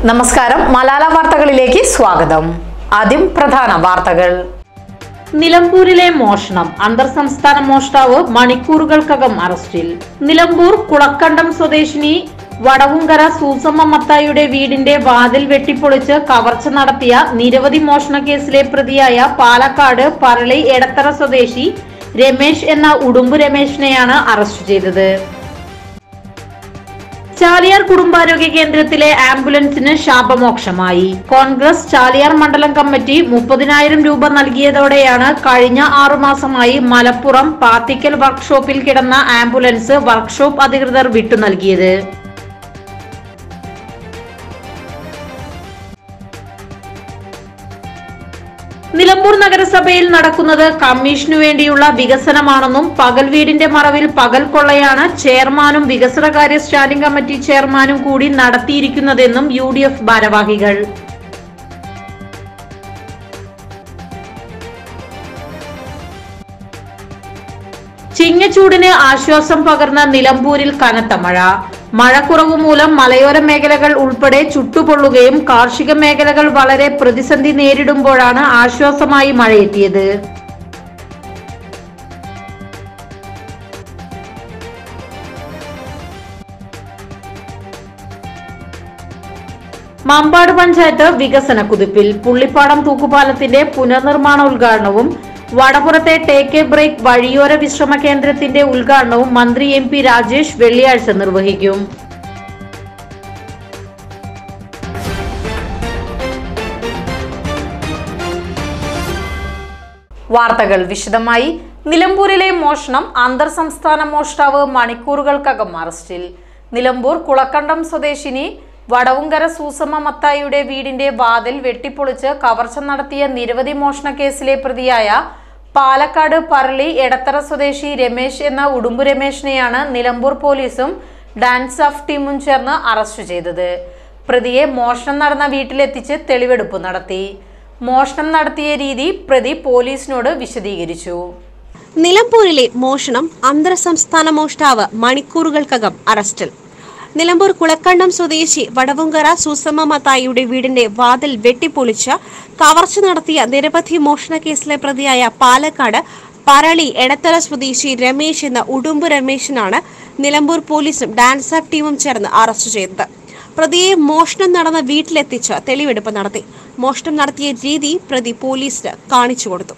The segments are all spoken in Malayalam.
നമസ്കാരം മലാല വാർത്തകളിലേക്ക് സ്വാഗതം ആദ്യം പ്രധാന വാർത്തകൾ നിലമ്പൂരിലെ മോഷണം അന്തർ സംസ്ഥാന മോഷ്ടാവ് മണിക്കൂറുകൾക്കകം അറസ്റ്റിൽ നിലമ്പൂർ കുളക്കണ്ടം സ്വദേശിനി വടവുങ്കര സൂസമ്മ മത്തായിയുടെ വീടിന്റെ വാതിൽ വെട്ടിപ്പൊളിച്ച് കവർച്ച നടത്തിയ നിരവധി മോഷണ കേസിലെ പ്രതിയായ പാലക്കാട് പറളി എടത്തറ സ്വദേശി രമേശ് എന്ന ഉടുമ്പു രമേശിനെയാണ് അറസ്റ്റ് ചെയ്തത് ചാലിയാർ കുടുംബാരോഗ്യ കേന്ദ്രത്തിലെ ആംബുലൻസിന് ശാപമോക്ഷമായി കോൺഗ്രസ് ചാലിയാർ മണ്ഡലം കമ്മിറ്റി മുപ്പതിനായിരം രൂപ നൽകിയതോടെയാണ് കഴിഞ്ഞ ആറുമാസമായി മലപ്പുറം പാത്തിക്കൽ വർക്ക്ഷോപ്പിൽ കിടന്ന ആംബുലൻസ് വർക്ക്ഷോപ്പ് അധികൃതർ വിട്ടു നൽകിയത് നിലമ്പൂർ നഗരസഭയിൽ നടക്കുന്നത് കമ്മീഷനു വേണ്ടിയുള്ള വികസനമാണെന്നും പകൽ വീടിന്റെ മറവിൽ പകൽ കൊള്ളയാണ് ചെയർമാനും വികസനകാര്യ സ്റ്റാൻഡിംഗ് കമ്മിറ്റി ചെയർമാനും കൂടി നടത്തിയിരിക്കുന്നതെന്നും യു ഡി എഫ് ഭാരവാഹികൾ ചിങ്ങച്ചൂടിന് ആശ്വാസം പകർന്ന നിലമ്പൂരിൽ കനത്ത മഴ മഴക്കുറവ് മൂലം മലയോര മേഖലകൾ ഉൾപ്പെടെ ചുട്ടുപൊള്ളുകയും കാർഷിക മേഖലകൾ വളരെ പ്രതിസന്ധി നേരിടുമ്പോഴാണ് ആശ്വാസമായി മഴയെത്തിയത് മമ്പാട് പഞ്ചായത്ത് വികസന കുതിപ്പിൽ പുള്ളിപ്പാടം തൂക്കുപാലത്തിന്റെ പുനർനിർമ്മാണ ഉദ്ഘാടനവും വടപുറത്തെ ടേക്ക് എ ബ്രേക്ക് വഴിയോര വിശ്രമ കേന്ദ്രത്തിന്റെ ഉദ്ഘാടനവും മന്ത്രി എം പി രാജേഷ് വെള്ളിയാഴ്ച നിർവഹിക്കും വാർത്തകൾ വിശദമായി നിലമ്പൂരിലെ മോഷണം അന്തർ സംസ്ഥാന മോഷ്ടാവ് മണിക്കൂറുകൾക്കകം അറസ്റ്റിൽ നിലമ്പൂർ കുളക്കണ്ടം സ്വദേശിനി വടവുങ്കര സൂസമ്മ മത്തായിയുടെ വീടിന്റെ വാതിൽ വെട്ടിപ്പൊളിച്ച് കവർച്ച നടത്തിയ നിരവധി മോഷണ കേസിലെ പ്രതിയായ പാലക്കാട് പറളി എടത്തറ സ്വദേശി രമേശ് എന്ന ഉടുമ്പു രമേശിനെയാണ് നിലമ്പൂർ പോലീസും ഡാൻസ് ഓഫ് ടീമും ചേർന്ന് അറസ്റ്റ് ചെയ്തത് പ്രതിയെ മോഷണം നടന്ന വീട്ടിലെത്തിച്ച് തെളിവെടുപ്പ് നടത്തി മോഷണം നടത്തിയ രീതി പ്രതി പോലീസിനോട് വിശദീകരിച്ചു നിലമ്പൂരിലെ മോഷണം അന്തർ സംസ്ഥാന മോഷ്ടാവ് മണിക്കൂറുകൾക്കകം അറസ്റ്റിൽ നിലമ്പൂർ കുളക്കണ്ടം സ്വദേശി വടവുങ്കര സൂസമ്മ മത്തായിയുടെ വീടിന്റെ വാതിൽ വെട്ടിപ്പൊളിച്ച് കവർച്ച നടത്തിയ നിരവധി മോഷണ കേസിലെ പ്രതിയായ പാലക്കാട് പറളി എടത്തല സ്വദേശി രമേശ് എന്ന ഉടുമ്പ് രമേശിനാണ് നിലമ്പൂർ പോലീസും ഡാൻസ് ആപ്പ് ടീമും ചേർന്ന് അറസ്റ്റ് ചെയ്തത് പ്രതിയെ മോഷണം നടന്ന വീട്ടിലെത്തിച്ച് തെളിവെടുപ്പ് നടത്തി മോഷണം നടത്തിയ രീതി പ്രതി പോലീസിന് കാണിച്ചു കൊടുത്തു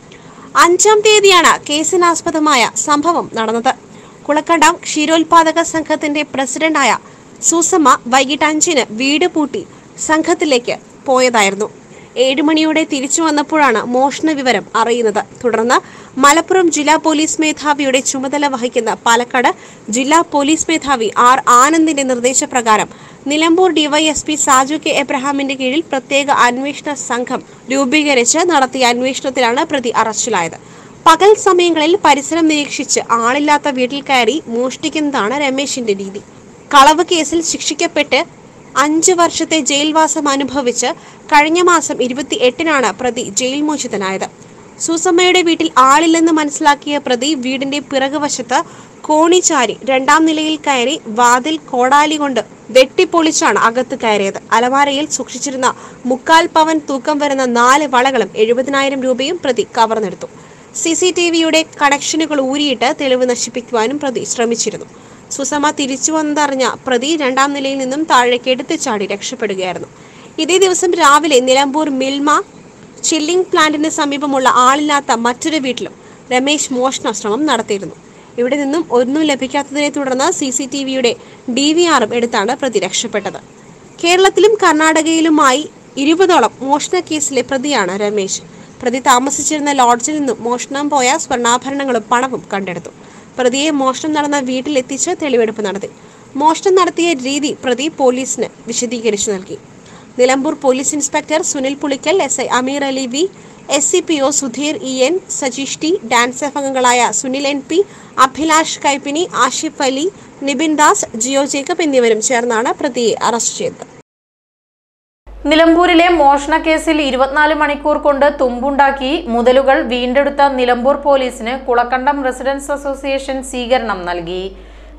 അഞ്ചാം തീയതിയാണ് കേസിനാസ്പദമായ സംഭവം നടന്നത് കുളക്കണ്ടം ക്ഷീരോത്പാദക സംഘത്തിന്റെ പ്രസിഡന്റായ സൂസമ്മ വൈകിട്ട് അഞ്ചിന് വീട് പൂട്ടി സംഘത്തിലേക്ക് പോയതായിരുന്നു ഏഴുമണിയോടെ തിരിച്ചു വന്നപ്പോഴാണ് മോഷണ വിവരം അറിയുന്നത് തുടർന്ന് മലപ്പുറം ജില്ലാ പോലീസ് മേധാവിയുടെ ചുമതല വഹിക്കുന്ന പാലക്കാട് ജില്ലാ പോലീസ് മേധാവി ആർ ആനന്ദിന്റെ നിർദ്ദേശപ്രകാരം നിലമ്പൂർ ഡിവൈഎസ്പി സാജു കെ എബ്രഹാമിന്റെ കീഴിൽ പ്രത്യേക അന്വേഷണ സംഘം രൂപീകരിച്ച് നടത്തിയ അന്വേഷണത്തിലാണ് പ്രതി അറസ്റ്റിലായത് പകൽ സമയങ്ങളിൽ പരിസരം നിരീക്ഷിച്ച് ആളില്ലാത്ത വീട്ടിൽ കയറി മോഷ്ടിക്കുന്നതാണ് രമേശിന്റെ രീതി കളവ് കേസിൽ ശിക്ഷിക്കപ്പെട്ട് അഞ്ച് വർഷത്തെ ജയിൽവാസം അനുഭവിച്ച് കഴിഞ്ഞ മാസം ഇരുപത്തി എട്ടിനാണ് പ്രതി ജയിൽ മോചിതനായത് സൂസമ്മയുടെ വീട്ടിൽ ആളില്ലെന്ന് മനസ്സിലാക്കിയ പ്രതി വീടിന്റെ പിറകുവശത്ത് കോണിച്ചാരി രണ്ടാം നിലയിൽ കയറി വാതിൽ കോടാലി കൊണ്ട് വെട്ടിപ്പൊളിച്ചാണ് അകത്ത് കയറിയത് അലമാരയിൽ സൂക്ഷിച്ചിരുന്ന മുക്കാൽ പവൻ തൂക്കം വരുന്ന നാല് വളകളും എഴുപതിനായിരം രൂപയും പ്രതി കവർന്നെടുത്തു സി സി ടി വിയുടെ കണക്ഷനുകൾ ഊരിയിട്ട് തെളിവ് നശിപ്പിക്കുവാനും പ്രതി ശ്രമിച്ചിരുന്നു സുസമ തിരിച്ചു വന്നതറിഞ്ഞ പ്രതി രണ്ടാം നിലയിൽ നിന്നും താഴേക്ക് എടുത്തു ചാടി രക്ഷപ്പെടുകയായിരുന്നു ഇതേ ദിവസം രാവിലെ നിലമ്പൂർ മിൽമ ചില്ലിംഗ് പ്ലാന്റിന് സമീപമുള്ള ആളില്ലാത്ത മറ്റൊരു വീട്ടിലും രമേശ് മോഷണ ശ്രമം നടത്തിയിരുന്നു ഇവിടെ നിന്നും ഒന്നും ലഭിക്കാത്തതിനെ തുടർന്ന് സി സി ടി വിയുടെ ഡി വി ആറും എടുത്താണ് പ്രതി രക്ഷപ്പെട്ടത് കേരളത്തിലും കർണാടകയിലുമായി ഇരുപതോളം മോഷണ കേസിലെ പ്രതിയാണ് രമേശ് പ്രതി താമസിച്ചിരുന്ന ലോഡ്ജിൽ നിന്നും മോഷണം പോയ സ്വർണ്ണാഭരണങ്ങളും പണവും കണ്ടെടുത്തു പ്രതിയെ മോഷണം നടന്ന വീട്ടിലെത്തിച്ച് തെളിവെടുപ്പ് നടത്തി മോഷണം നടത്തിയ രീതി പ്രതി പോലീസിന് വിശദീകരിച്ചു നൽകി Nilambur police inspector Sunil Pulikkal S I Ameer Ali V S C P O Sudheer E N Sajeesh T DANSAF അംഗങ്ങളായ സുനിൽ എൻ പി അഭിലാഷ് കൈപ്പിനി ആഷിഫ് അലി നിബിൻ ദാസ് ജിയോ ജേക്കബ് എന്നിവരും ചേർന്നാണ് പ്രതിയെ അറസ്റ്റ് ചെയ്തത് നിലമ്പൂരിലെ മോഷണ കേസിൽ ഇരുപത്തിനാല് മണിക്കൂർ കൊണ്ട് തുമ്പുണ്ടാക്കി മുതലുകൾ വീണ്ടെടുത്ത നിലമ്പൂർ പോലീസിന് കുളക്കണ്ടം റെസിഡൻസ് അസോസിയേഷൻ സ്വീകരണം നൽകി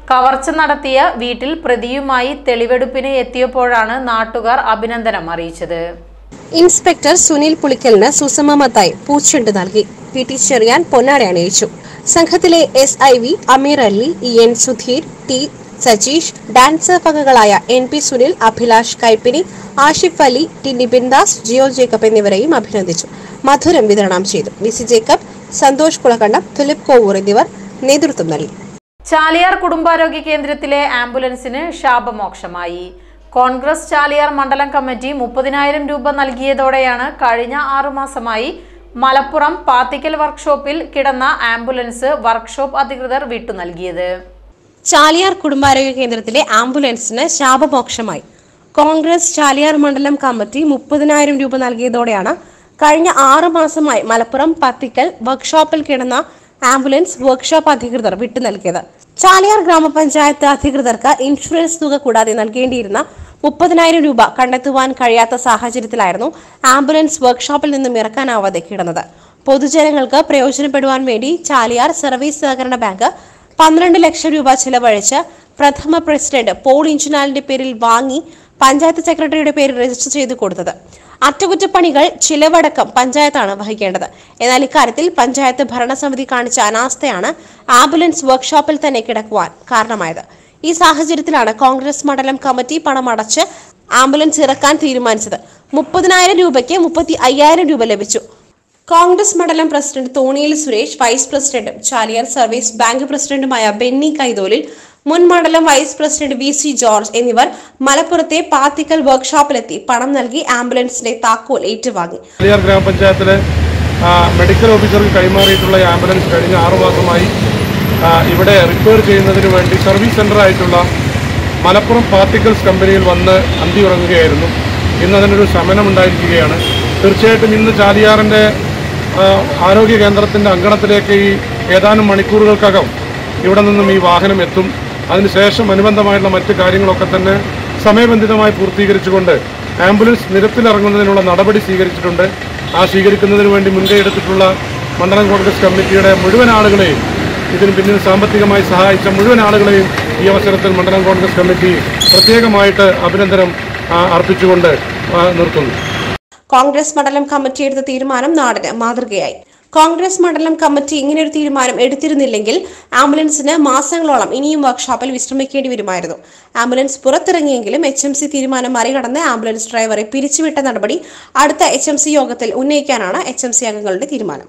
കവർച്ച നടത്തിയ വീട്ടിൽ പ്രതിയുമായി തെളിവെടുപ്പിന് എത്തിയപ്പോഴാണ് നാട്ടുകാർ അഭിനന്ദനം അറിയിച്ചത് ഇൻസ്പെക്ടർ സുനിൽ പുളിക്കലിന് സുസമ മത്തായി പൂച്ചെണ്ട് നൽകി പി ടി ചെറിയാൻ പൊന്നാട അണിയിച്ചു സംഘത്തിലെ S I V Ameer Ali E N Sudheer T Sajeesh DANSAF പങ്കകളായ N P Sunil Abhilash Kaippini Ashif Ali T Nibin Das Jio Jacob എന്നിവരെയും അഭിനന്ദിച്ചു മധുരം വിതരണം ചെയ്തു വി സി ജേക്കബ് സന്തോഷ് കുളക്കണ്ടം ഫിലിപ്പ് കോവൂർ എന്നിവർ നേതൃത്വം നൽകി ചാലിയാർ കുടുംബാരോഗ്യ കേന്ദ്രത്തിലെ ആംബുലൻസിന് ശാപമോക്ഷമായി കോൺഗ്രസ് ചാലിയാർ മണ്ഡലം കമ്മിറ്റി മുപ്പതിനായിരം രൂപ നൽകിയതോടെയാണ് കഴിഞ്ഞ ആറുമാസമായി മലപ്പുറം പാത്തിക്കൽ വർക്ക്ഷോപ്പിൽ കിടന്ന ആംബുലൻസ് വർക്ക്ഷോപ്പ് അധികൃതർ വിട്ടു നൽകിയത് ചാലിയാർ കുടുംബാരോഗ്യ കേന്ദ്രത്തിലെ ആംബുലൻസിന് ശാപമോക്ഷമായി കോൺഗ്രസ് ചാലിയാർ മണ്ഡലം കമ്മിറ്റി മുപ്പതിനായിരം രൂപ നൽകിയതോടെയാണ് കഴിഞ്ഞ ആറു മാസമായി മലപ്പുറം പത്തിക്കൽ വർക്ക്ഷോപ്പിൽ കിടന്ന ആംബുലൻസ് വർക്ക്ഷോപ്പ് അധികൃതർ വിട്ടു നൽകിയത് ചാലിയാർ ഗ്രാമപഞ്ചായത്ത് അധികൃതർക്ക് ഇൻഷുറൻസ് തുക കൂടാതെ നൽകേണ്ടിയിരുന്ന മുപ്പതിനായിരം രൂപ കണ്ടെത്തുവാൻ കഴിയാത്ത സാഹചര്യത്തിലായിരുന്നു ആംബുലൻസ് വർക്ക്ഷോപ്പിൽ നിന്നും ഇറക്കാനാവാതെ കിടന്നത് പൊതുജനങ്ങൾക്ക് പ്രയോജനപ്പെടുവാൻ വേണ്ടി ചാലിയാർ സർവീസ് സഹകരണ ബാങ്ക് പന്ത്രണ്ട് ലക്ഷം രൂപ ചെലവഴിച്ച് പ്രഥമ പ്രസിഡന്റ് പോൾ ഇഞ്ചുനാലിന്റെ പേരിൽ വാങ്ങി പഞ്ചായത്ത് സെക്രട്ടറിയുടെ പേരിൽ രജിസ്റ്റർ ചെയ്ത് കൊടുത്തത് അറ്റകുറ്റപ്പണികൾ ചിലവടക്കം പഞ്ചായത്താണ് വഹിക്കേണ്ടത് എന്നാൽ ഇക്കാര്യത്തിൽ പഞ്ചായത്ത് ഭരണസമിതി കാണിച്ച അനാസ്ഥയാണ് ആംബുലൻസ് വർക്ക്ഷോപ്പിൽ തന്നെ കിടക്കുവാൻ കാരണമായത് ഈ സാഹചര്യത്തിലാണ് കോൺഗ്രസ് മണ്ഡലം കമ്മിറ്റി പണം അടച്ച് ആംബുലൻസ് ഇറക്കാൻ തീരുമാനിച്ചത് മുപ്പതിനായിരം രൂപയ്ക്ക് മുപ്പത്തി അയ്യായിരം രൂപ ലഭിച്ചു കോൺഗ്രസ് മണ്ഡലം പ്രസിഡന്റ് തോണിയിൽ സുരേഷ് വൈസ് പ്രസിഡന്റും ചാലിയാർ സർവീസ് ബാങ്ക് പ്രസിഡന്റുമായ ബെന്നി കൈതോലിൽ മുൻ മണ്ഡലം vice president V C George എന്നിവർ മലപ്പുറത്തെ പാത്തിക്കൽ വർക്ക്ഷോപ്പിലെത്തി പണം നൽകി ആംബുലൻസിന്റെ താക്കോൽ ഏറ്റുവാങ്ങി ചാലിയാർ ഗ്രാമപഞ്ചായത്തിലെ ആ, മെഡിക്കൽ ഓഫീസർക്ക് കൈമാറിയിട്ടുള്ള ഈ ആംബുലൻസ് കഴിഞ്ഞ ആറുമാസമായി ആ, ഇവിടെ റിപ്പയർ ചെയ്യുന്നതിന് വേണ്ടി സർവീസ് സെൻ്ററായിട്ടുള്ള മലപ്പുറം പാർട്ടിക്കൽസ് കമ്പനിയിൽ വന്ന് അന്തി ഉറങ്ങുകയായിരുന്നു ഇന്ന് അതിനൊരു ശമനമുണ്ടായിരിക്കുകയാണ് തീർച്ചയായിട്ടും ഇന്ന് ചാലിയാറിൻ്റെ ആ, ആരോഗ്യ കേന്ദ്രത്തിൻ്റെ അങ്കണത്തിലേക്ക് ഈ ഏതാനും മണിക്കൂറുകൾക്കകം ഇവിടെ നിന്നും ഈ വാഹനം എത്തും അതിനുശേഷം അനുബന്ധമായിട്ടുള്ള മറ്റു കാര്യങ്ങളൊക്കെ തന്നെ സമയബന്ധിതമായി പൂർത്തീകരിച്ചുകൊണ്ട് ആംബുലൻസ് നിരത്തിലിറങ്ങുന്നതിനുള്ള നടപടി സ്വീകരിച്ചിട്ടുണ്ട് ആ സ്വീകരിക്കുന്നതിന് വേണ്ടി മുൻകൈ എടുത്തിട്ടുള്ള മണ്ഡലം കോൺഗ്രസ് കമ്മിറ്റിയുടെ മുഴുവൻ ആളുകളെയും ഇതിന് പിന്നിൽ സാമ്പത്തികമായി സഹായിച്ച മുഴുവൻ ആളുകളെയും ഈ അവസരത്തിൽ മണ്ഡലം കോൺഗ്രസ് കമ്മിറ്റി പ്രത്യേകമായിട്ട് അഭിനന്ദനം ആ, അർപ്പിച്ചുകൊണ്ട് ആ, നിർത്തുന്നു കോൺഗ്രസ് മണ്ഡലം കമ്മിറ്റി എടുത്ത തീരുമാനം നാടിന് മാതൃകയായി കോൺഗ്രസ് മണ്ഡലം കമ്മിറ്റി ഇങ്ങനെയൊരു തീരുമാനം എടുത്തിരുന്നില്ലെങ്കിൽ ആംബുലൻസിന് മാസങ്ങളോളം ഇനിയും വർക്ക്ഷോപ്പിൽ വിശ്രമിക്കേണ്ടി വരുമായിരുന്നു ആംബുലൻസ് പുറത്തിറങ്ങിയെങ്കിലും എച്ച് എം സി തീരുമാനം മറികടന്ന് ആംബുലൻസ് ഡ്രൈവറെ പിരിച്ചുവിട്ട നടപടി അടുത്ത എച്ച് എം സി യോഗത്തിൽ ഉന്നയിക്കാനാണ് എച്ച് എം സി അംഗങ്ങളുടെ തീരുമാനം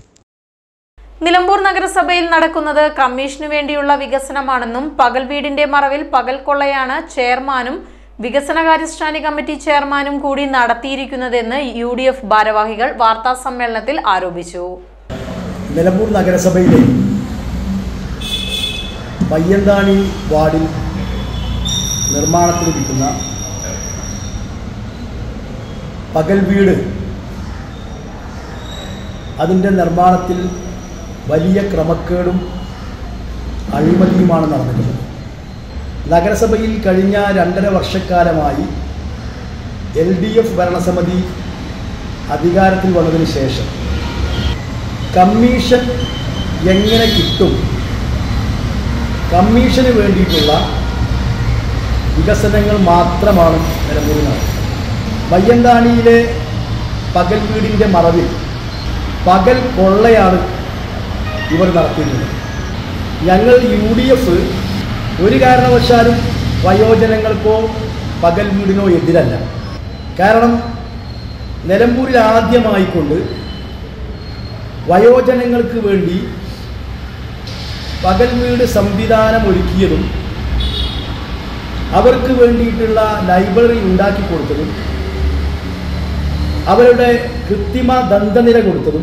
നിലമ്പൂർ നഗരസഭയിൽ നടക്കുന്നത് കമ്മീഷനു വേണ്ടിയുള്ള വികസനമാണെന്നും പകൽ വീടിന്റെ മറവിൽ പകൽ കൊള്ളയാണ് ചെയർമാനും വികസനകാര്യ സ്റ്റാൻഡിംഗ് കമ്മിറ്റി ചെയർമാനും കൂടി നടത്തിയിരിക്കുന്നതെന്ന് യു ഡി എഫ് ഭാരവാഹികൾ വാർത്താ സമ്മേളനത്തിൽ ആരോപിച്ചു നിലമ്പൂർ നഗരസഭയിലെ പയ്യന്താണി വാർഡിൽ നിർമ്മാണത്തിലിരിക്കുന്ന പകൽ വീട് അതിൻ്റെ നിർമ്മാണത്തിൽ വലിയ ക്രമക്കേടും അഴിമതിയുമാണ് നടന്നിട്ടുള്ളത് നഗരസഭയിൽ കഴിഞ്ഞ രണ്ടര വർഷക്കാലമായി എൽ ഡി എഫ് ഭരണസമിതി അധികാരത്തിൽ വന്നതിന് ശേഷം കമ്മീഷൻ എങ്ങനെ കിട്ടും കമ്മീഷന് വേണ്ടിയിട്ടുള്ള വികസനങ്ങൾ മാത്രമാണ് നിലമ്പൂരിൽ നടക്കുന്നത് പയ്യന്താണിയിലെ പകൽ വീടിൻ്റെ മറവിൽ പകൽ കൊള്ളയാണ് ഇവർ നടത്തിയിട്ടുള്ളത് ഞങ്ങൾ യു ഡി എഫ് ഒരു കാരണവശാലും വയോജനങ്ങൾക്കോ പകൽ വീടിനോ എതിരല്ല കാരണം നിലമ്പൂരിൽ ആദ്യമായിക്കൊണ്ട് വയോജനങ്ങൾക്ക് വേണ്ടി പകൽ വീട് സംവിധാനം ഒരുക്കിയതും അവർക്ക് വേണ്ടിയിട്ടുള്ള ലൈബ്രറി ഉണ്ടാക്കി കൊടുത്തതും അവരുടെ കൃത്രിമ ദന്തനിര കൊടുത്തതും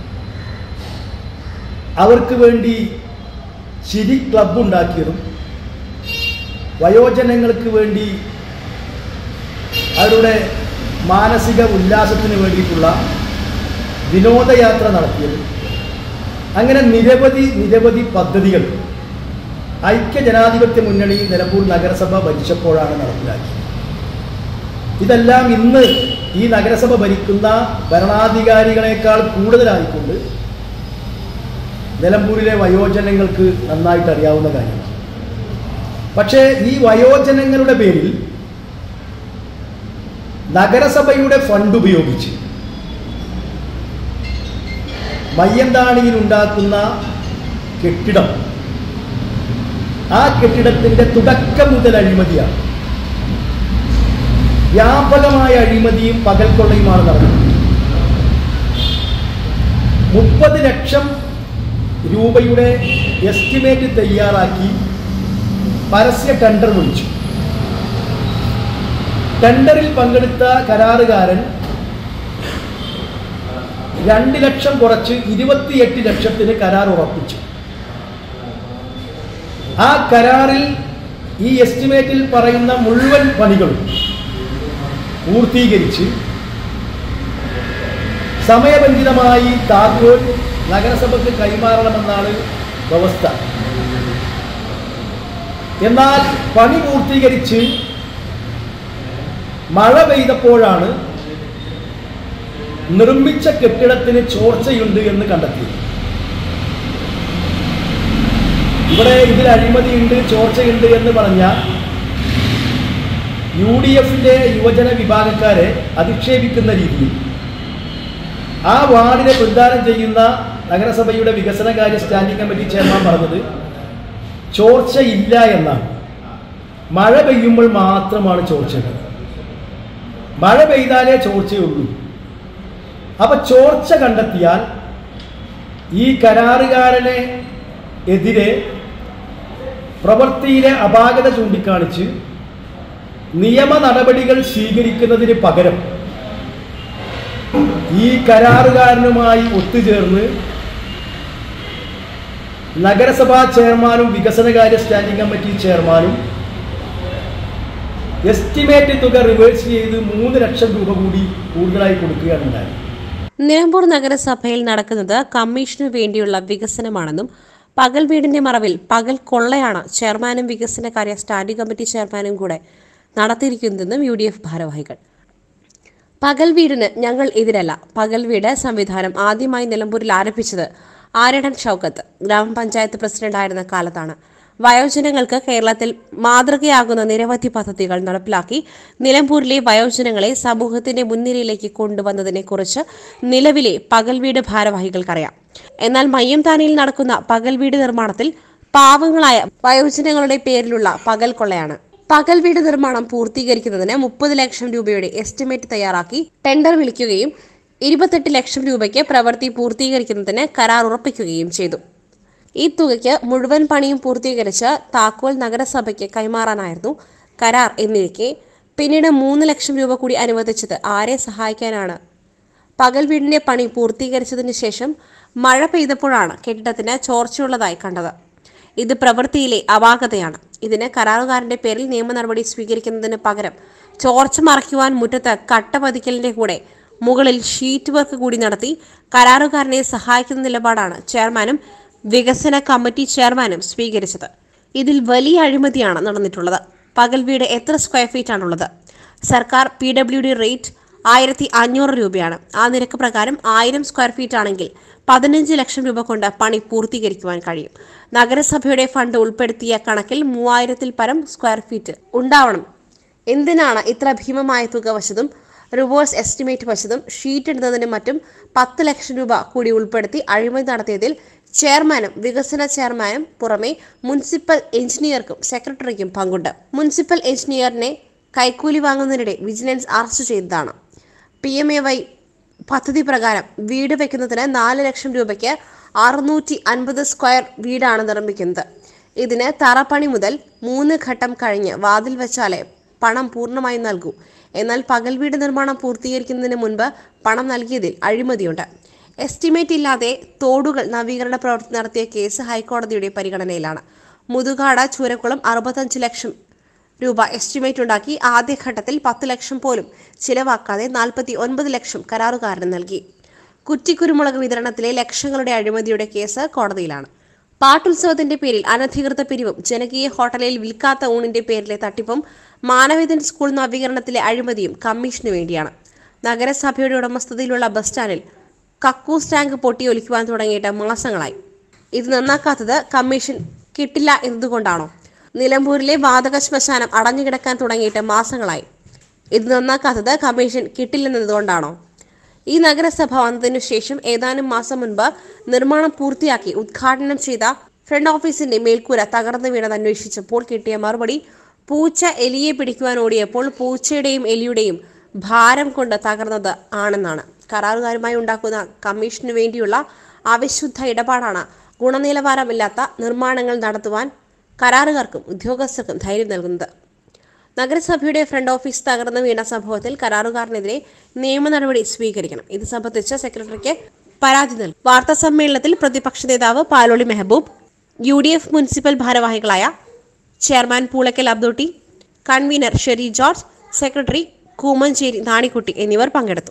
അവർക്ക് വേണ്ടി ചിരി ക്ലബ്ബ് ഉണ്ടാക്കിയതും വയോജനങ്ങൾക്ക് വേണ്ടി അവരുടെ മാനസിക ഉല്ലാസത്തിന് വേണ്ടിയിട്ടുള്ള വിനോദയാത്ര നടത്തിയതും അങ്ങനെ നിരവധി നിരവധി പദ്ധതികൾ ഐക്യ ജനാധിപത്യ മുന്നണി നിലമ്പൂർ നഗരസഭ ഭരിച്ചപ്പോഴാണ് നടപ്പിലാക്കിയത് ഇതെല്ലാം ഇന്ന് ഈ നഗരസഭ ഭരിക്കുന്ന ഭരണാധികാരികളെക്കാൾ കൂടുതലായിക്കൊണ്ട് നിലമ്പൂരിലെ വയോജനങ്ങൾക്ക് നന്നായിട്ട് അറിയാവുന്ന കാര്യമാണ് പക്ഷേ ഈ വയോജനങ്ങളുടെ പേരിൽ നഗരസഭയുടെ ഫണ്ട് ഉപയോഗിച്ച് മയ്യന്താണിയിൽ ഉണ്ടാക്കുന്ന കെട്ടിടം ആ കെട്ടിടത്തിന്റെ തുടക്കം മുതൽ അഴിമതിയാണ് വ്യാപകമായ അഴിമതിയും പകൽക്കൊള്ളയുമാണ് നടന്നത് മുപ്പത് ലക്ഷം രൂപയുടെ എസ്റ്റിമേറ്റ് തയ്യാറാക്കി പരസ്യ ടെൻഡർ വിളിച്ചു ടെൻഡറിൽ പങ്കെടുത്ത കരാറുകാരൻ രണ്ട് ലക്ഷം കുറച്ച് ഇരുപത്തിയെട്ട് ലക്ഷത്തിന് കരാർ ഉറപ്പിച്ചു ആ കരാറിൽ ഈ എസ്റ്റിമേറ്റിൽ പറയുന്ന മുഴുവൻ പണികളും പൂർത്തീകരിച്ച് സമയബന്ധിതമായി താക്കോൽ നഗരസഭയ്ക്ക് കൈമാറണമെന്നാണ് വ്യവസ്ഥ എന്നാൽ പണി പൂർത്തീകരിച്ച് മഴ പെയ്തപ്പോഴാണ് നിർമ്മിച്ച കെട്ടിടത്തിന് ചോർച്ചയുണ്ട് എന്ന് കണ്ടെത്തി ഇവിടെ ഇതിൽ അഴിമതിയുണ്ട് ചോർച്ചയുണ്ട് എന്ന് പറഞ്ഞ യു ഡി എഫിന്റെ യുവജന വിഭാഗക്കാരെ അധിക്ഷേപിക്കുന്ന രീതിയിൽ ആ വാർഡിനെ പ്രതിദാനം ചെയ്യുന്ന നഗരസഭയുടെ വികസനകാര്യ സ്റ്റാൻഡിംഗ് കമ്മിറ്റി ചെയർമാൻ പറഞ്ഞത് ചോർച്ചയില്ല എന്നാണ് മഴ പെയ്യുമ്പോൾ മാത്രമാണ് ചോർച്ചയുള്ളത് മഴ പെയ്താലേ ചോർച്ചയുള്ളൂ അപ്പൊ ചോർച്ച കണ്ടെത്തിയാൽ ഈ കരാറുകാരനെ എതിരെ പ്രവൃത്തിയിലെ അപാകത ചൂണ്ടിക്കാണിച്ച് നിയമ നടപടികൾ സ്വീകരിക്കുന്നതിന് പകരം ഈ കരാറുകാരനുമായി ഒത്തുചേർന്ന് നഗരസഭാ ചെയർമാനും വികസനകാര്യ സ്റ്റാൻഡിംഗ് കമ്മിറ്റി ചെയർമാനും എസ്റ്റിമേറ്റ് തുക റിവേഴ്സ് ചെയ്ത് മൂന്ന് ലക്ഷം രൂപ കൂടി കൂടുതലായി കൊടുക്കുകയാണ് ഉണ്ടായത് നിലമ്പൂർ നഗരസഭയിൽ നടക്കുന്നത് കമ്മീഷനു വേണ്ടിയുള്ള വികസനമാണെന്നും പകൽ വീടിന്റെ മറവിൽ പകൽ കൊള്ളയാണ് ചെയർമാനും വികസനകാര്യ സ്റ്റാൻഡിംഗ് കമ്മിറ്റി ചെയർമാനും കൂടെ നടത്തിയിരിക്കുന്നതെന്നും യു ഡി എഫ് ഭാരവാഹികൾ പകൽ വീടിന് ഞങ്ങൾ എതിരല്ല പകൽ വീട് സംവിധാനം ആദ്യമായി നിലമ്പൂരിൽ ആരംഭിച്ചത് ആരടൻ ഷൗക്കത്ത് ഗ്രാമപഞ്ചായത്ത് പ്രസിഡന്റായിരുന്ന കാലത്താണ് വയോജനങ്ങൾക്ക് കേരളത്തിൽ മാതൃകയാകുന്ന നിരവധി പദ്ധതികൾ നടപ്പിലാക്കി നിലമ്പൂരിലെ വയോജനങ്ങളെ സമൂഹത്തിന്റെ മുൻനിരയിലേക്ക് കൊണ്ടുവന്നതിനെക്കുറിച്ച് നിലവിലെ പകൽ വീട് ഭാരവാഹികൾക്കറിയാം എന്നാൽ മയ്യംതാനയിൽ നടക്കുന്ന പകൽ വീട് നിർമ്മാണത്തിൽ പാവങ്ങളായ വയോജനങ്ങളുടെ പേരിലുള്ള പകൽ കൊള്ളയാണ് പകൽ വീട് നിർമ്മാണം പൂർത്തീകരിക്കുന്നതിന് മുപ്പത് ലക്ഷം രൂപയുടെ എസ്റ്റിമേറ്റ് തയ്യാറാക്കി ടെൻഡർ വിളിക്കുകയും ഇരുപത്തെട്ട് ലക്ഷം രൂപയ്ക്ക് പ്രവൃത്തി പൂർത്തീകരിക്കുന്നതിന് കരാർ ഉറപ്പിക്കുകയും ചെയ്തു ഈ തുകയ്ക്ക് മുഴുവൻ പണിയും പൂർത്തീകരിച്ച് താക്കോൽ നഗരസഭയ്ക്ക് കൈമാറാനായിരുന്നു കരാർ എന്നിരിക്കെ പിന്നീട് മൂന്ന് ലക്ഷം രൂപ കൂടി അനുവദിച്ചത് ആരെ സഹായിക്കാനാണ് പകൽ വീടിന്റെ പണി പൂർത്തീകരിച്ചതിന് ശേഷം മഴ പെയ്തപ്പോഴാണ് കെട്ടിടത്തിന് ചോർച്ചയുള്ളതായി കണ്ടത് ഇത് പ്രവൃത്തിയിലെ അപാകതയാണ് ഇതിന് കരാറുകാരന്റെ പേരിൽ നിയമ നടപടി സ്വീകരിക്കുന്നതിന് പകരം ചോർച്ച മറയ്ക്കുവാൻ മുറ്റത്ത് കട്ട പതിക്കലിന്റെ കൂടെ മുകളിൽ ഷീറ്റ് വർക്ക് കൂടി നടത്തി കരാറുകാരനെ സഹായിക്കുന്ന നിലപാടാണ് ചെയർമാനും വികസന കമ്മിറ്റി ചെയർമാനും സ്വീകരിച്ചത് ഇതിൽ വലിയ അഴിമതിയാണ് നടന്നിട്ടുള്ളത് പകൽ വീട് എത്ര സ്ക്വയർ ഫീറ്റ് ആണുള്ളത് സർക്കാർ പി ഡബ്ല്യു ഡി റേറ്റ് ആയിരത്തി അഞ്ഞൂറ് രൂപയാണ് ആ നിരക്ക് പ്രകാരം ആയിരം സ്ക്വയർ ഫീറ്റ് ആണെങ്കിൽ പതിനഞ്ച് ലക്ഷം രൂപ കൊണ്ട് പണി പൂർത്തീകരിക്കുവാൻ കഴിയും നഗരസഭയുടെ ഫണ്ട് ഉൾപ്പെടുത്തിയ കണക്കിൽ മൂവായിരത്തിൽ പരം സ്ക്വയർ ഫീറ്റ് ഉണ്ടാവണം എന്തിനാണ് ഇത്ര ഭീമമായ തുക വശതും റിവേഴ്സ് എസ്റ്റിമേറ്റ് വശതും ഷീറ്റ് ഇടുന്നതിനും മറ്റും പത്ത് ലക്ഷം രൂപ കൂടി ഉൾപ്പെടുത്തി അഴിമതി നടത്തിയതിൽ ചെയർമാനും വികസന ചെയർമാനും പുറമെ മുനിസിപ്പൽ എഞ്ചിനീയർക്കും സെക്രട്ടറിക്കും പങ്കുണ്ട് മുനിസിപ്പൽ എഞ്ചിനീയറിനെ കൈക്കൂലി വാങ്ങുന്നതിനിടെ വിജിലൻസ് അറസ്റ്റ് ചെയ്തതാണ് പി എം എ വൈ പദ്ധതി പ്രകാരം വീട് വെക്കുന്നതിന് നാല് ലക്ഷം രൂപയ്ക്ക് അറുന്നൂറ്റി അൻപത് സ്ക്വയർ വീടാണ് നിർമ്മിക്കുന്നത് ഇതിന് തറപ്പണി മുതൽ മൂന്ന് ഘട്ടം കഴിഞ്ഞ് വാതിൽ വെച്ചാലേ പണം പൂർണ്ണമായും നൽകൂ എന്നാൽ പകൽ വീട് നിർമ്മാണം പൂർത്തീകരിക്കുന്നതിന് മുൻപ് പണം നൽകിയതിൽ അഴിമതിയുണ്ട് എസ്റ്റിമേറ്റ് ഇല്ലാതെ തോടുകൾ നവീകരണ പ്രവൃത്തി നടത്തിയ കേസ് ഹൈക്കോടതിയുടെ പരിഗണനയിലാണ് മുതുകാട് ചൂരക്കുളം അറുപത്തഞ്ച് ലക്ഷം രൂപ എസ്റ്റിമേറ്റ് ഉണ്ടാക്കി ആദ്യഘട്ടത്തിൽ പത്ത് ലക്ഷം പോലും ചിലവാക്കാതെ നാൽപ്പത്തി ഒൻപത് ലക്ഷം കരാറുകാരന് നൽകി കുറ്റിക്കുരുമുളക് വിതരണത്തിലെ ലക്ഷങ്ങളുടെ അഴിമതിയുടെ കേസ് കോടതിയിലാണ് പാട്ടുത്സവത്തിന്റെ പേരിൽ അനധികൃത പിരിവും ജനകീയ ഹോട്ടലിൽ വിൽക്കാത്ത ഊണിന്റെ പേരിലെ തട്ടിപ്പും മാനവേദൻ സ്കൂൾ നവീകരണത്തിലെ അഴിമതിയും കമ്മീഷന് വേണ്ടിയാണ് നഗരസഭയുടെ ഉടമസ്ഥതയിലുള്ള ബസ് സ്റ്റാൻഡിൽ കക്കൂസ് ടാങ്ക് പൊട്ടിയൊലിക്കുവാൻ തുടങ്ങിയിട്ട് മാസങ്ങളായി ഇത് നന്നാക്കാത്തത് കമ്മീഷൻ കിട്ടില്ല എന്നതുകൊണ്ടാണോ നിലമ്പൂരിലെ വാതക ശ്മശാനം അടഞ്ഞുകിടക്കാൻ തുടങ്ങിയിട്ട് മാസങ്ങളായി ഇത് നന്നാക്കാത്തത് കമ്മീഷൻ കിട്ടില്ലെന്നതുകൊണ്ടാണോ ഈ നഗരസഭ വന്നതിനു ശേഷം ഏതാനും മാസം മുൻപ് നിർമ്മാണം പൂർത്തിയാക്കി ഉദ്ഘാടനം ചെയ്ത ഫ്രണ്ട് ഓഫീസിന്റെ മേൽക്കൂര തകർന്നു വീണത് അന്വേഷിച്ചപ്പോൾ കിട്ടിയ മറുപടി പൂച്ച എലിയെ പിടിക്കുവാൻ ഓടിയപ്പോൾ പൂച്ചയുടെയും എലിയുടെയും ഭാരം കൊണ്ട് തകർന്നത് ആണെന്നാണ് കരാറുകാരുമായി ഉണ്ടാക്കുന്ന കമ്മീഷനു വേണ്ടിയുള്ള അവിശുദ്ധ ഇടപാടാണ് ഗുണനിലവാരമില്ലാത്ത നിർമ്മാണങ്ങൾ നടത്തുവാൻ കരാറുകാർക്കും ഉദ്യോഗസ്ഥർക്കും ധൈര്യം നൽകുന്നത് നഗരസഭയുടെ ഫ്രണ്ട് ഓഫീസ് തകർന്നു വീണ സംഭവത്തിൽ കരാറുകാരനെതിരെ നിയമ നടപടി സ്വീകരിക്കണം ഇത് സംബന്ധിച്ച് സെക്രട്ടറിക്ക് പരാതി നൽകി വാർത്താ സമ്മേളനത്തിൽ പ്രതിപക്ഷ നേതാവ് Paloli Mehboob U D F municipal ഭാരവാഹികളായ chairman Poolakkal Abdutty convener Sherry George secretary Koomanchery Nanikkutty എന്നിവർ പങ്കെടുത്തു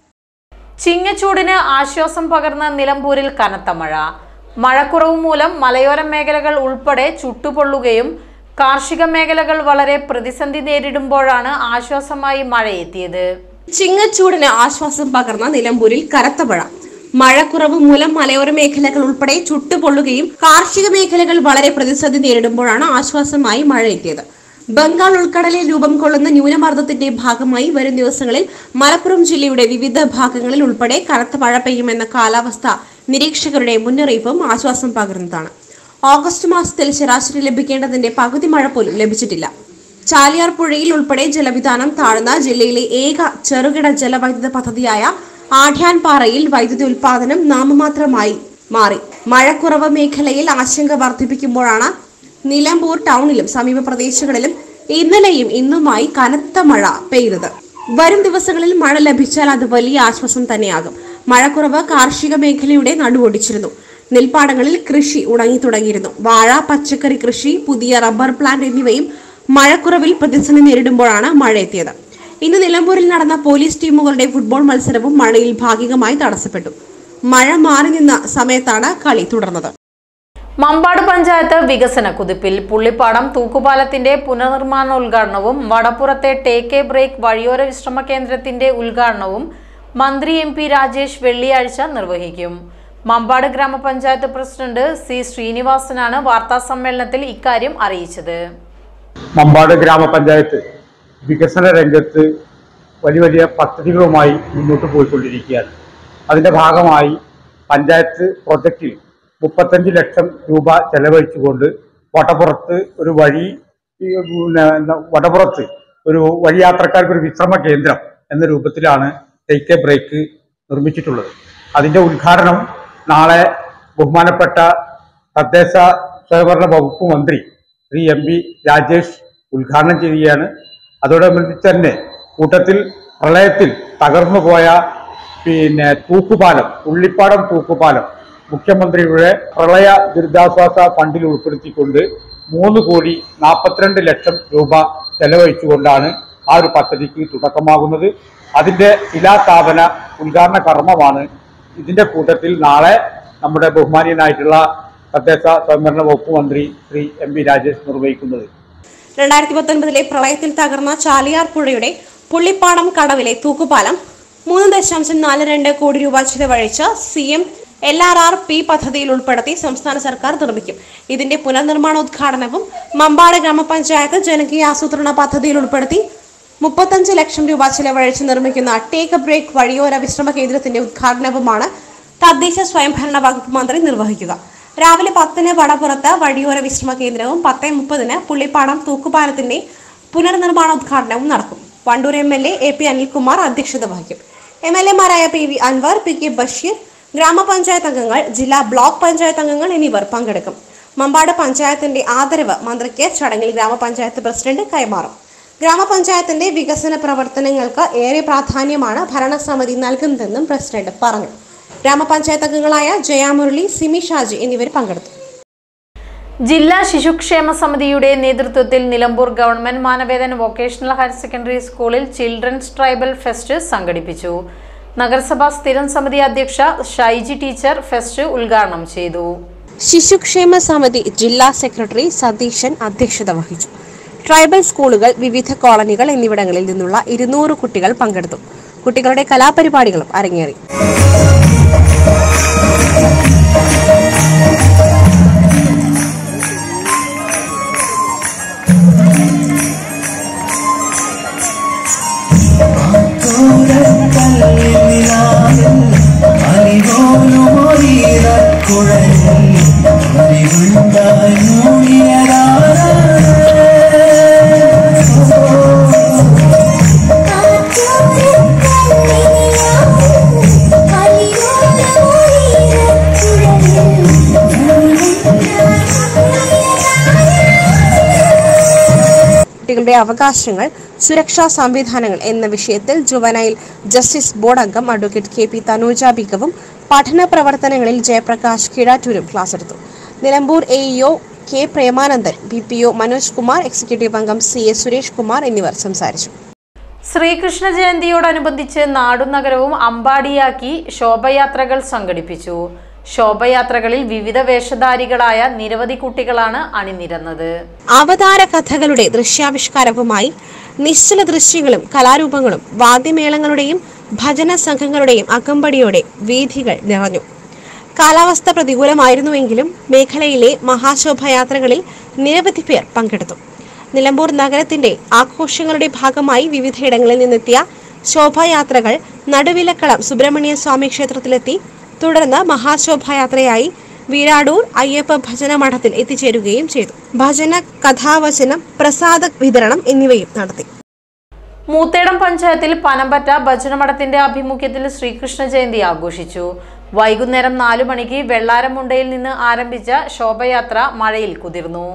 ചിങ്ങച്ചൂടിന് ആശ്വാസം പകർന്ന നിലമ്പൂരിൽ കനത്ത മഴ മഴക്കുറവ് മൂലം മലയോര മേഖലകൾ ഉൾപ്പെടെ ചുട്ടുപൊള്ളുകയും കാർഷിക മേഖലകൾ വളരെ പ്രതിസന്ധി നേരിടുമ്പോഴാണ് ആശ്വാസമായി മഴയെത്തിയത് ചിങ്ങച്ചൂടിന് ആശ്വാസം പകർന്ന നിലമ്പൂരിൽ കനത്ത മഴ മഴക്കുറവ് മൂലം മലയോര മേഖലകൾ ഉൾപ്പെടെ ചുട്ടുപൊള്ളുകയും കാർഷിക മേഖലകൾ വളരെ പ്രതിസന്ധി നേരിടുമ്പോഴാണ് ആശ്വാസമായി മഴ എത്തിയത് ബംഗാൾ ഉൾക്കടലിൽ രൂപം കൊള്ളുന്ന ന്യൂനമർദ്ദത്തിന്റെ ഭാഗമായി വരും ദിവസങ്ങളിൽ മലപ്പുറം ജില്ലയുടെ വിവിധ ഭാഗങ്ങളിൽ ഉൾപ്പെടെ കനത്ത മഴ പെയ്യുമെന്ന കാലാവസ്ഥ നിരീക്ഷകരുടെ മുന്നറിയിപ്പും ആശ്വാസം പകർന്നതാണ് ഓഗസ്റ്റ് മാസത്തിൽ ശരാശരി ലഭിക്കേണ്ടതിന്റെ പകുതി മഴ പോലും ലഭിച്ചിട്ടില്ല ചാലിയാർ പുഴയിൽ ഉൾപ്പെടെ ജലവിധാനം താഴ്ന്ന ജില്ലയിലെ ഏക ചെറുകിട ജലവൈദ്യുത പദ്ധതിയായ ആഢ്യാൻപാറയിൽ വൈദ്യുതി ഉൽപാദനം നാമമാത്രമായി മാറി മഴക്കുറവ് മേഖലയിൽ ആശങ്ക വർദ്ധിപ്പിക്കുമ്പോഴാണ് നിലമ്പൂർ ടൗണിലും സമീപ പ്രദേശങ്ങളിലും ഇന്നലെയും ഇന്നുമായി കനത്ത മഴ പെയ്തത് വരും ദിവസങ്ങളിൽ മഴ ലഭിച്ചാൽ അത് വലിയ ആശ്വാസം തന്നെയാകും മഴക്കുറവ് കാർഷിക മേഖലയുടെ നടുവൊടിച്ചിരുന്നു നെൽപ്പാടങ്ങളിൽ കൃഷി ഉണങ്ങി തുടങ്ങിയിരുന്നു വാഴ പച്ചക്കറി കൃഷി പുതിയ റബ്ബർ പ്ലാന്റ് എന്നിവയും മഴക്കുറവിൽ പ്രതിസന്ധി നേരിടുമ്പോഴാണ് മഴ എത്തിയത് ഇന്ന് നിലമ്പൂരിൽ നടന്ന പോലീസ് ടീമുകളുടെ ഫുട്ബോൾ മത്സരവും മഴയിൽ ഭാഗികമായി തടസ്സപ്പെട്ടു മഴ മാറി നിന്ന സമയത്താണ് കളി തുടർന്നത് മമ്പാട് പഞ്ചായത്ത് വികസന കുതിപ്പിൽ പുള്ളിപ്പാടം തൂക്കുപാലത്തിന്റെ പുനർനിർമ്മാണോദ്ഘാടനവും വടപ്പുറത്തെ ടേക്ക് എ ബ്രേക്ക് വഴിയോര വിശ്രമ കേന്ദ്രത്തിന്റെ ഉദ്ഘാടനവും മന്ത്രി എം പി രാജേഷ് വെള്ളിയാഴ്ച നിർവഹിക്കും മമ്പാട് ഗ്രാമപഞ്ചായത്ത് പ്രസിഡന്റ് സി ശ്രീനിവാസനാണ് വാർത്താസമ്മേളനത്തിൽ ഇക്കാര്യം അറിയിച്ചത് മമ്പാട് ഗ്രാമപഞ്ചായത്ത് വികസന രംഗത്ത് വലിയ വലിയ പദ്ധതികളുമായി മുന്നോട്ട് പോയിക്കൊണ്ടിരിക്കുകയാണ് അതിൻ്റെ ഭാഗമായി പഞ്ചായത്ത് പ്രൊജക്റ്റിൽ മുപ്പത്തഞ്ച് ലക്ഷം രൂപ ചെലവഴിച്ചുകൊണ്ട് വടപുറത്ത് ഒരു വഴി ഈ പിന്നെ എന്താ വടപുറത്ത് ഒരു വഴിയാത്രക്കാർക്ക് ഒരു വിശ്രമ കേന്ദ്രം എന്ന രൂപത്തിലാണ് ടേക്ക് എ ബ്രേക്ക് നിർമ്മിച്ചിട്ടുള്ളത് അതിൻ്റെ ഉദ്ഘാടനം നാളെ ബഹുമാനപ്പെട്ട തദ്ദേശ സ്വയംഭരണ വകുപ്പ് മന്ത്രി ശ്രീ എം പി രാജേഷ് ഉദ്ഘാടനം ചെയ്യുകയാണ് അതോടനുബന്ധിച്ച് തന്നെ കൂട്ടത്തിൽ പ്രളയത്തിൽ തകർന്നു പോയ പിന്നെ തൂക്കുപാലം ഉള്ളിപ്പാടം തൂക്കുപാലം മുഖ്യമന്ത്രിയുടെ പ്രളയ ദുരിതാശ്വാസ ഫണ്ടിൽ ഉൾപ്പെടുത്തിക്കൊണ്ട് മൂന്ന് കോടി നാൽപ്പത്തിരണ്ട് ലക്ഷം രൂപ ചെലവഴിച്ചുകൊണ്ടാണ് ആ ഒരു പദ്ധതിക്ക് തുടക്കമാകുന്നത് അതിന്റെ ശിലാസ്ഥാപന ഉദ്ഘാടന കർമ്മമാണ് ഇതിന്റെ കൂട്ടത്തിൽ നാളെ നമ്മുടെ ബഹുമാനീയനായിട്ടുള്ള തദ്ദേശ സ്വയംഭരണ വകുപ്പ് മന്ത്രി ശ്രീ എം പി രാജേഷ് നിർവഹിക്കുന്നത് രണ്ടായിരത്തി പത്തൊൻപതിലെ പ്രളയത്തിൽ തകർന്ന ചാലിയാർ പുഴയുടെ പുള്ളിപ്പാടം കടവിലെ തൂക്കുപാലം മൂന്ന് ദശാംശം നാല് രണ്ട് കോടി രൂപ ചിലവഴിച്ച് C M L R R P പദ്ധതിയിൽ ഉൾപ്പെടുത്തി സംസ്ഥാന സർക്കാർ നിർമ്മിക്കും ഇതിന്റെ പുനർനിർമ്മാണോദ്ഘാടനവും മമ്പാട് ഗ്രാമപഞ്ചായത്ത് ജനകീയ ആസൂത്രണ പദ്ധതിയിൽ ഉൾപ്പെടുത്തി മുപ്പത്തഞ്ച് ലക്ഷം രൂപ ചിലവഴിച്ച് നിർമ്മിക്കുന്ന ടേക്ക് എ ബ്രേക്ക് വഴിയോര വിശ്രമ കേന്ദ്രത്തിന്റെ ഉദ്ഘാടനവുമാണ് തദ്ദേശ സ്വയംഭരണ വകുപ്പ് മന്ത്രി നിർവഹിക്കുക രാവിലെ പത്തിന് വടപുറത്ത് വഴിയോര വിശ്രമ കേന്ദ്രവും പത്ത് മുപ്പതിന് പുള്ളിപ്പാടം തൂക്കുപാലത്തിന്റെ പുനർനിർമ്മാണോദ്ഘാടനവും നടക്കും Wandoor M L A A P Anilkumar അധ്യക്ഷത വഹിക്കും എം എൽ എമാരായ P V Anvar P K Basheer ഗ്രാമപഞ്ചായത്ത് അംഗങ്ങൾ ജില്ലാ ബ്ലോക്ക് പഞ്ചായത്ത് അംഗങ്ങൾ എന്നിവർ പങ്കെടുക്കും മമ്പാട് പഞ്ചായത്തിന്റെ ആദരവ് മന്ത്രിക്ക് ചടങ്ങിൽ ഗ്രാമപഞ്ചായത്ത് പ്രസിഡന്റ് കൈമാറും ഗ്രാമപഞ്ചായത്തിന്റെ വികസന പ്രവർത്തനങ്ങൾക്ക് ഏറെ പ്രാധാന്യമാണ് ഭരണസമിതി നൽകുന്നതെന്നും പ്രസിഡന്റ് പറഞ്ഞു ഗ്രാമപഞ്ചായത്ത് അംഗങ്ങളായ ജയാമുരളി സിമി ഷാജി എന്നിവർ പങ്കെടുത്തു ജില്ലാ ശിശുക്ഷേമ സമിതിയുടെ നേതൃത്വത്തിൽ Nilambur government Manavedan vocational higher secondary സ്കൂളിൽ ചിൽഡ്രൻസ് ട്രൈബൽ ഫെസ്റ്റ് സംഘടിപ്പിച്ചു നഗരസഭാ സ്ഥിരം സമിതി അധ്യക്ഷ ഷൈജി ടീച്ചർ ഫെസ്റ്റ് ഉദ്ഘാടനം ചെയ്തു ശിശുക്ഷേമ സമിതി ജില്ലാ സെക്രട്ടറി സതീശൻ അധ്യക്ഷത വഹിച്ചു ട്രൈബൽ സ്കൂളുകൾ വിവിധ കോളനികൾ എന്നിവിടങ്ങളിൽ നിന്നുള്ള ഇരുന്നൂറ് കുട്ടികൾ പങ്കെടുത്തു കുട്ടികളുടെ കലാപരിപാടികളും അരങ്ങേറി കുട്ടികളുടെ അവകാശങ്ങൾ സുരക്ഷാ സംവിധാനങ്ങൾ എന്ന വിഷയത്തിൽ ജുവനൈൽ ജസ്റ്റിസ് ബോർഡ് അംഗം അഡ്വക്കേറ്റ് കെ പി തനൂജ ബിഗവും പഠന പ്രവർത്തനങ്ങളിൽ ജയപ്രകാശ് കിഴാറ്റൂരും ക്ലാസ് എടുത്തു Nilambur A EO K Premanandan B P O Manoj Kumar executive അംഗം സി എ സുരേഷ് കുമാർ എന്നിവർ സംസാരിച്ചു ശ്രീകൃഷ്ണ ജയന്തിയോടനുബന്ധിച്ച് നാടും നഗരവും അമ്പാടിയാക്കി ശോഭയാത്രകൾ സംഘടിപ്പിച്ചു ശോഭയാത്രകളിൽ വിവിധ വേഷധാരികളായ നിരവധി കുട്ടികളാണ് അണിനിരന്നത് അവതാര കഥകളുടെ ദൃശ്യാവിഷ്കാരവുമായി നിശ്ചല ദൃശ്യങ്ങളും കലാരൂപങ്ങളും വാദ്യമേളങ്ങളുടെയും ഭജന സംഘങ്ങളുടെയും അകമ്പടിയോടെ വീഥികൾ നിറഞ്ഞു കാലാവസ്ഥ പ്രതികൂലമായിരുന്നുവെങ്കിലും മേഖലയിലെ മഹാശോഭയാത്രകളിൽ നിരവധി പേർ പങ്കെടുത്തു നിലമ്പൂർ നഗരത്തിന്റെ ആഘോഷങ്ങളുടെ ഭാഗമായി വിവിധയിടങ്ങളിൽ നിന്നെത്തിയ ശോഭായാത്രകൾ നടുവിലക്കളം സുബ്രഹ്മണ്യ സ്വാമി ക്ഷേത്രത്തിലെത്തി തുടർന്ന് മഹാശോഭായാത്രയായി വീരാടൂർ അയ്യപ്പ ഭജന മഠത്തിൽ എത്തിച്ചേരുകയും ചെയ്തു ഭജന കഥാവചനം പ്രസാദ വിതരണം എന്നിവയും നടത്തി മൂത്തേടം പഞ്ചായത്തിൽ പനമ്പറ്റ ഭജനമഠത്തിന്റെ ആഭിമുഖ്യത്തിൽ ശ്രീകൃഷ്ണ ജയന്തി ആഘോഷിച്ചു വൈകുന്നേരം നാലു മണിക്ക് വെള്ളാരമുണ്ടയിൽ നിന്ന് ആരംഭിച്ച ശോഭയാത്ര മഴയിൽ കുതിർന്നു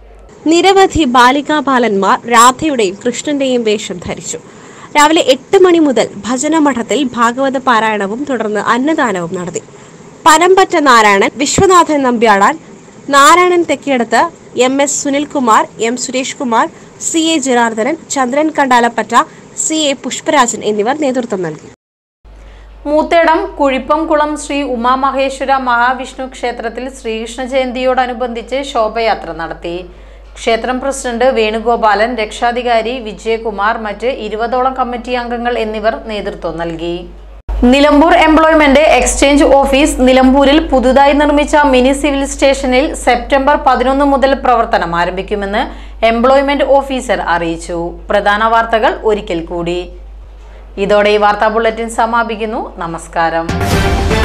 നിരവധി ബാലികാ ബാലന്മാർ രാധയുടെയും കൃഷ്ണന്റെയും വേഷം ധരിച്ചു രാവിലെ എട്ട് മണി മുതൽ ഭജന മഠത്തിൽ ഭാഗവത പാരായണവും തുടർന്ന് അന്നദാനവും നടത്തി Panampatta Narayanan Viswanathan Nambyadan Narayanan Thekkiyadath M S Sunilkumar M Suresh Kumar C A Janardhanan Chandran Kandalappatta C A Pushparajan എന്നിവർ നേതൃത്വം നൽകി മൂത്തേടം കുഴിപ്പംകുളം ശ്രീ ഉമാമഹേശ്വര മഹാവിഷ്ണു ക്ഷേത്രത്തിൽ ശ്രീകൃഷ്ണ ജയന്തിയോടനുബന്ധിച്ച് ശോഭയാത്ര നടത്തി ക്ഷേത്രം പ്രസിഡന്റ് വേണുഗോപാലൻ രക്ഷാധികാരി വിജയകുമാർ മറ്റ് ഇരുപതോളം കമ്മിറ്റി അംഗങ്ങൾ എന്നിവർ നേതൃത്വം നൽകി നിലമ്പൂർ എംപ്ലോയ്മെന്റ് എക്സ്ചേഞ്ച് ഓഫീസ് നിലമ്പൂരിൽ പുതുതായി നിർമ്മിച്ച മിനി സിവിൽ സ്റ്റേഷനിൽ സെപ്റ്റംബർ പതിനൊന്ന് മുതൽ പ്രവർത്തനം ആരംഭിക്കുമെന്ന് എംപ്ലോയ്മെന്റ് ഓഫീസർ അറിയിച്ചു പ്രധാന വാർത്തകൾ ഒരിക്കൽ കൂടി ഇതോടെ ഈ വാർത്താ ബുള്ളറ്റിൻ സമാപിക്കുന്നു നമസ്കാരം